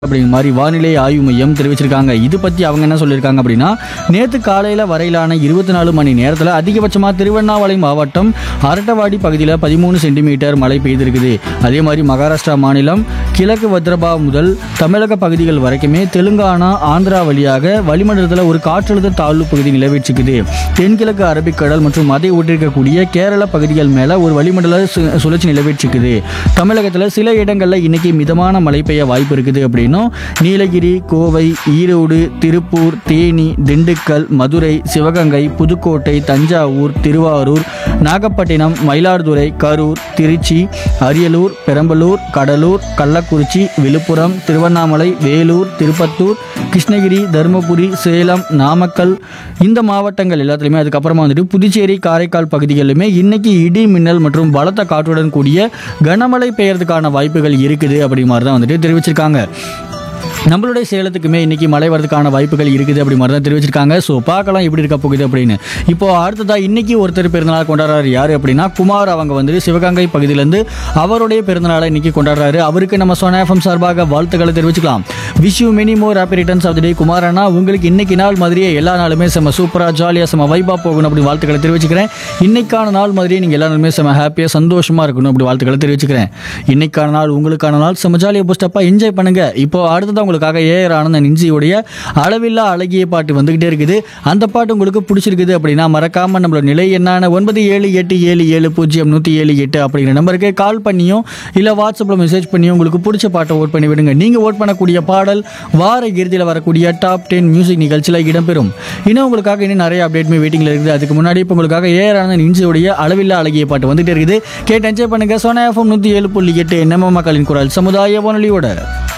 அப்படிங்கிற மாதிரி வானிலை ஆய்வு மையம் தெரிவிச்சிருக்காங்க இது பற்றி அவங்க என்ன சொல்லியிருக்காங்க அப்படின்னா நேற்று காலையில் வரையிலான இருபத்தி நாலு மணி நேரத்தில் அதிகபட்சமாக திருவண்ணாமலை மாவட்டம் அரட்டவாடி பகுதியில் பதிமூணு சென்டிமீட்டர் மழை பெய்திருக்குது அதே மாதிரி மகாராஷ்டிரா மாநிலம் கிழக்கு வத்ரபா முதல் தமிழக பகுதிகள் வரைக்குமே தெலுங்கானா ஆந்திரா வழியாக வளிமண்டலத்தில் ஒரு காற்றழுத்த தாழ்வு பகுதி நிலவிச்சிருக்குது தென்கிழக்கு அரபிக்கடல் மற்றும் அதை ஒட்டிருக்கக்கூடிய கேரள பகுதிகள் மேலே ஒரு வளிமண்டல சு- சுழற்சி நிலவிச்சிருக்குது தமிழகத்தில் சில இடங்களில் இன்னைக்கு மிதமான மழை பெய்ய வாய்ப்பு இருக்குது அப்படின்னும் நீலகிரி கோவை ஈரோடு திருப்பூர் தேனி திண்டுக்கல் மதுரை சிவகங்கை புதுக்கோட்டை தஞ்சாவூர் திருவாரூர் நாகப்பட்டினம் மயிலாடுதுறை கரூர் திருச்சி அரியலூர் பெரம்பலூர் கடலூர் கள்ளக்குறிச்சி விழுப்புரம் திருவண்ணாமலை வேலூர் திருப்பத்தூர் கிருஷ்ணகிரி தருமபுரி சேலம் நாமக்கல் இந்த மாவட்டங்கள் எல்லாத்துலேயுமே அதுக்கப்புறமா வந்துட்டு புதுச்சேரி காரைக்கால் பகுதிகளிலுமே இன்னைக்கு இடி மின்னல் மற்றும் பலத்த காற்றுடன் கூடிய கனமழை பெய்யறதுக்கான வாய்ப்புகள் இருக்குது அப்படி மாதிரி தான் வந்துட்டு தெரிவிச்சிருக்காங்க நம்மளுடைய சேலத்துக்குமே இன்னைக்கு மழை வரதுக்கான வாய்ப்புகள் இருக்குது அப்படி மாதிரி தான் தெரிவிச்சிருக்காங்க ஸோ பார்க்கலாம் எப்படி இருக்க போகுது அப்படின்னு இப்போ அடுத்ததா இன்னைக்கு ஒருத்தர் பிறந்தநாள் கொண்டாடுறாரு யார் அப்படின்னா குமார் அவங்க வந்து சிவகங்கை பகுதியிலேருந்து அவருடைய பிறந்தநாளை இன்னைக்கு கொண்டாடுறாரு அவருக்கு நம்ம சொனாஃபம் சார்பாக வாழ்த்துக்களை தெரிவிச்சுக்கலாம் wish you many more happy returns of the day Kumar அண்ணா உங்களுக்கு இன்னைக்கு நாள் மாதிரியே எல்லா நாளுமே செம்ம சூப்பராக ஜாலியாக செம்ம வைபாக போகணும் அப்படி வாழ்த்துக்களை தெரிவிச்சுக்கிறேன் இன்னைக்கான நாள் மாதிரியே நீங்கள் எல்லா நாளுமே செம்ம ஹாப்பியாக சந்தோஷமாக இருக்கணும் அப்படி வாழ்த்துக்களை தெரிவிச்சுக்கிறேன் இன்னைக்கான நாள் உங்களுக்கான நாள் செம்ம ஜாலியாக பூஸ்டப்பாக என்ஜாய் பண்ணுங்க இப்போ அடுத்ததான் உங்களுக்காக ஏஆர் ஆனந்தன் இன்ஜியோடைய அளவில்லா அழகிய பாட்டு வந்துகிட்டே இருக்குது அந்த பாட்டு உங்களுக்கு பிடிச்சிருக்குது அப்படின்னா மறக்காம நம்மளோட நிலை என்னான ஒன்பது ஏழு எட்டு ஏழு ஏழு பூஜ்ஜியம் நூற்றி ஏழு எட்டு அப்படிங்கிற நம்பருக்கு கால் பண்ணியோ இல்லை வாட்ஸ்அப்பில் மெசேஜ் பண்ணியோ உங்களுக்கு பிடிச்ச பாட்டை ஓட் பண்ணி விடுங்க நீங்கள் ஓட் பண்ணக்கூடிய பாடல் வார இறுதியில் வரக்கூடிய டாப் டென் மியூசிக் நிகழ்ச்சியில் இடம்பெறும் இன்னும் உங்களுக்காக இன்னும் நிறைய அப்டேட்மே வெயிட்டிங்கில் இருக்குது அதுக்கு முன்னாடி இப்போ உங்களுக்காக ஏஆர் ஆனந்தன் இன்ஜியோடைய அளவில்லா அழகிய பாட்டு வந்துகிட்டே இருக்குது கேட்டு என்ஜாய் பண்ணுங்க சோனா எஃப்எம் நூற்றி ஏழு புள்ளி எட்டு நம்ம மக்களின் குரல் சமுதாய வானொலியோட